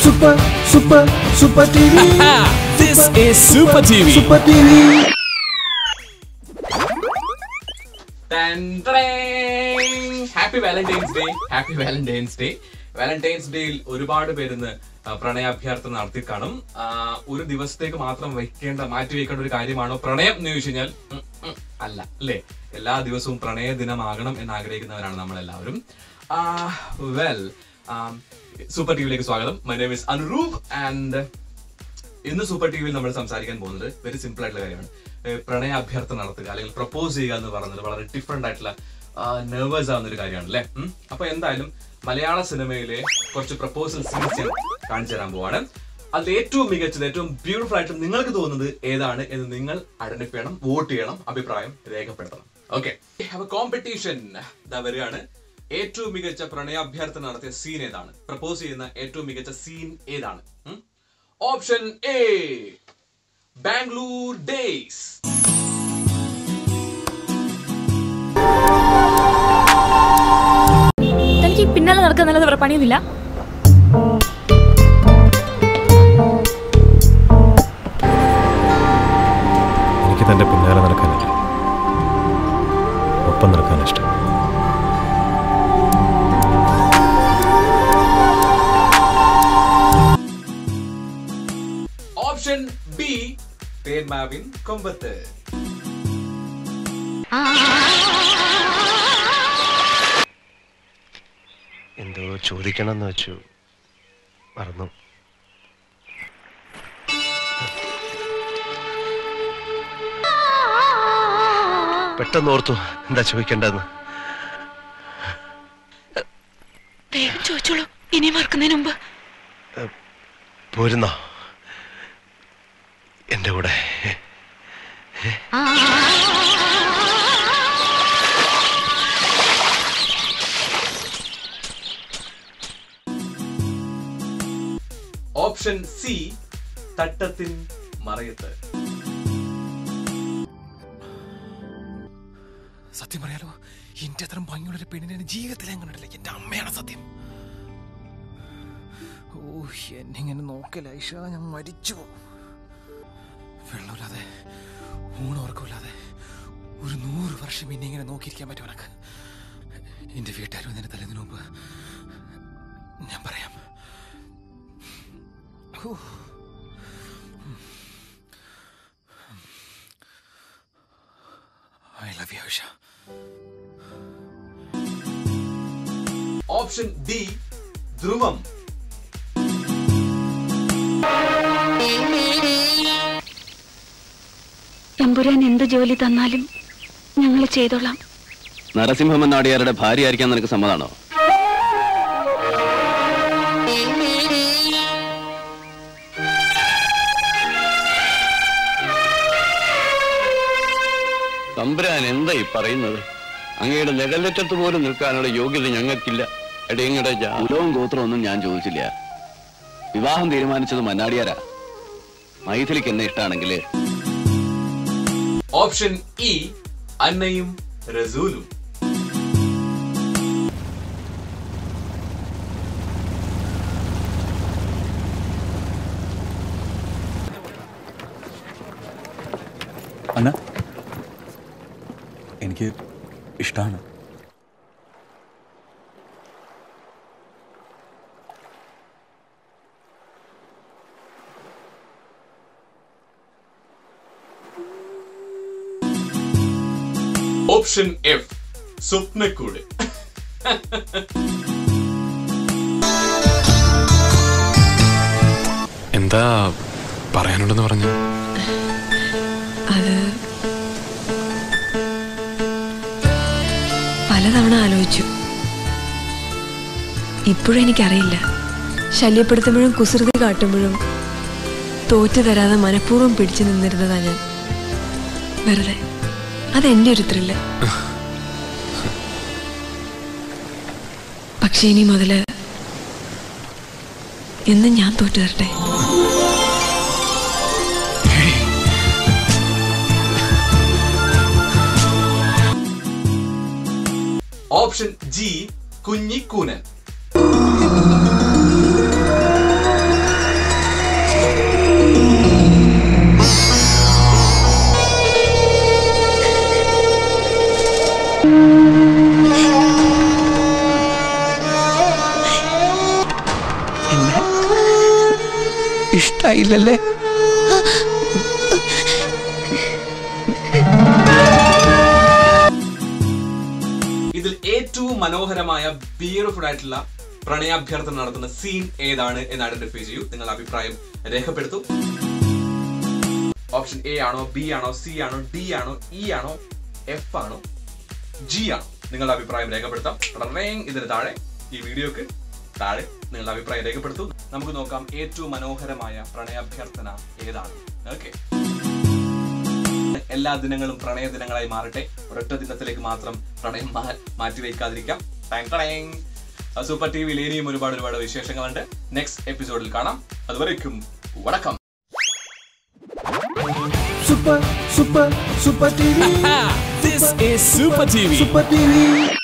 Super, super, super TV. This is Super TV. Super TV. Happy Valentine's day happy Valentine's day Valentine's ഡേയിൽ ഒരുപാട് പേരുന്ന് പ്രണയാഭ്യർത്ഥന നടത്തി കാണും ആ, ഒരു ദിവസത്തേക്ക് മാത്രം വെക്കേണ്ട മാറ്റി വെക്കേണ്ട ഒരു കാര്യമാണോ പ്രണയം എന്ന് ചോദിച്ചു കഴിഞ്ഞാൽ ഉം, ഉം, അല്ല അല്ലേ എല്ലാ ദിവസവും പ്രണയ ദിനമാകണം എന്ന് ആഗ്രഹിക്കുന്നവരാണ് നമ്മൾ എല്ലാവരും വെൽ സൂപ്പർ ടിവിയിലേക്ക് സ്വാഗതം my name is Anuroop and ഇന്ന് സൂപ്പർ ടി വിയിൽ നമ്മൾ സംസാരിക്കാൻ പോകുന്നത് വെരി സിമ്പിൾ ആയിട്ടുള്ള കാര്യമാണ് ഏഹ് പ്രണയ അഭ്യർത്ഥന നടത്തുക അല്ലെങ്കിൽ പ്രപ്പോസ് ചെയ്യുക എന്ന് പറയുന്നത് വളരെ ഡിഫറെന്റ് ആയിട്ടുള്ള നെർവസ് ആവുന്ന ഒരു കാര്യമാണ് അല്ലേ ഉം. അപ്പൊ എന്തായാലും മലയാള സിനിമയിലെ കുറച്ച് പ്രപ്പോസൽ സീൻസ് ഞാൻ കാണിച്ചു തരാൻ പോവാണ് അതിൽ ഏറ്റവും മികച്ചത് ഏറ്റവും ബ്യൂട്ടിഫുൾ ആയിട്ട് നിങ്ങൾക്ക് തോന്നുന്നത് ഏതാണ് എന്ന് നിങ്ങൾ ഐഡന്റിഫൈ ചെയ്യണം വോട്ട് ചെയ്യണം അഭിപ്രായം രേഖപ്പെടുത്തണം ഓക്കെ കോമ്പറ്റീഷൻ ഇതാ വരികയാണ് ഏറ്റവും മികച്ച പ്രണയാഭ്യർത്ഥന നടത്തിയ സീൻ ഏതാണ് പ്രപ്പോസ് ചെയ്യുന്ന ഏറ്റവും മികച്ച സീൻ ഏതാണ് ഉം? ഓപ്ഷൻ എ ബാംഗ്ലൂർ ഡേയ്സ് തനിക്ക് ഈ പിന്നാലെ നടക്കുന്നല്ലാതെ വേറെ പണിയൊന്നുമില്ല എനിക്ക് തന്റെ പിന്നാലെ നടക്കാനില്ല ഒപ്പം നടക്കാൻ ഇഷ്ടം ഓപ്ഷൻ ബി തേന്മാവിൻ കൊമ്പത്ത് എന്തോ ചോദിക്കണം എന്ന് വെച്ചു മറന്നു പെട്ടെന്ന് ഓർത്തു എന്താ ചോദിക്കേണ്ടതെന്ന് വേഗം ചോദിച്ചോളൂ ഇനി മറക്കുന്നതിന് മുമ്പ് പോരുന്നോ എന്റെ കൂടെ ഓപ്ഷൻ സി തട്ടത്തിൻ മറയത്ത് സത്യം പറയാലോ എന്റെ അത്രയും ഭംഗിയുള്ള ഒരു പെണ്ണിനെ ഞാൻ ജീവിതത്തിൽ ഞാൻ കണ്ടിട്ടില്ല എന്റെ അമ്മയാണ് സത്യം ഓ എന്നെ ഇങ്ങനെ നോക്കല ഐഷ ഞാൻ മരിച്ചു പോകും. വെള്ളമില്ലാതെ ഊണോർക്കമില്ലാതെ ഒരു നൂറ് വർഷം എന്നെ ഇങ്ങനെ നോക്കിയിരിക്കാൻ പറ്റും എനക്ക് എന്റെ വീട്ടുകാർ വന്നതിന് തലേന്നതിന് മുമ്പ് ഞാൻ പറയാം ഹൂ. I love you, Aisha. Option D Dhruvam തമ്പുരാൻ എന്ത് ജോലി തന്നാലും ഞങ്ങൾ ചെയ്തോളാം നരസിംഹമൻ നാടിയാരുടെ ഭാര്യയായിരിക്കാൻ നിനക്ക് സമ്മതാണോ തമ്പുരാൻ എന്താ ഈ പറയുന്നത് അങ്ങയുടെ ലെഗലറ്റത്ത് പോലും നിൽക്കാനുള്ള യോഗ്യത ഞങ്ങൾക്കില്ല എടയങ്ങടെ കുലവും ഗോത്രവും ഒന്നും ഞാൻ ചോദിച്ചില്ല വിവാഹം തീരുമാനിച്ചത് മന്നാടിയാരാ മൈഥിലിക്ക് എന്നെ ഇഷ്ടമാണെങ്കിൽ ഓപ്ഷൻ ഇ അന്നയും റസൂലും അന്ന എനിക്ക് ഇഷ്ടമാണ് ഓപ്ഷൻ എഫ് സ്വപ്നക്കൂട് എന്താ പറയാനുണ്ടെന്ന് പറഞ്ഞു അത് പലതവണ ആലോചിച്ചു ഇപ്പോഴും എനിക്കറിയില്ല ശല്യപ്പെടുത്തുമ്പോഴും കുസൃതി കാട്ടുമ്പോഴും തോറ്റു തരാതെ മനഃപൂർവ്വം പിടിച്ചു നിന്നിരുന്നതാ ഞാൻ വെറുതെ അതെന്റെ ഒരു ത്രില്ല് പക്ഷെ ഇനി മുതല് എന്നും ഞാൻ തോറ്റു തരട്ടെ ഓപ്ഷൻ ജി കുഞ്ഞിക്കൂനൻ ഇഷ്ടായില്ലല്ലേ ഇതിൽ ഏറ്റവും മനോഹരമായ ബ്യൂട്ടിഫുൾ ആയിട്ടുള്ള പ്രണയാഭ്യർത്ഥന നടത്തുന്ന സീൻ ഏതാണ് എന്ന് ഐഡന്റിഫൈ ചെയ്യൂ നിങ്ങളുടെ അഭിപ്രായം രേഖപ്പെടുത്തൂ ഓപ്ഷൻ എ ആണോ ബി ആണോ സി ആണോ ഡി ആണോ ഇ ആണോ എഫ് ആണോ ജി ആണോ നിങ്ങളുടെ അഭിപ്രായം രേഖപ്പെടുത്താം റേങ് ഇതിന് താഴെ ഈ വീഡിയോക്ക് താഴെ നിങ്ങളുടെ അഭിപ്രായം രേഖപ്പെടുത്തൂ നമുക്ക് നോക്കാം ഏറ്റവും മനോഹരമായ പ്രണയാഭ്യർത്ഥന ഏതാണ് ഓക്കെ എല്ലാ ദിനങ്ങളും പ്രണയ ദിനങ്ങളായി മാറട്ടെ ഒരൊറ്റ ദിനത്തിലേക്ക് മാത്രം പ്രണയം മാ- മാറ്റി വയ്ക്കാതിരിക്കാം ടാങ് ടടേങ്. ആ സൂപ്പർ ടി വിയിൽ ഇനിയും ഒരുപാട് ഒരുപാട് വിശേഷങ്ങളുണ്ട് നെക്സ്റ്റ് എപ്പിസോഡിൽ കാണാം അതുവരയ്ക്കും വണക്കം Super, super, super TV. This is Super TV. Super TV.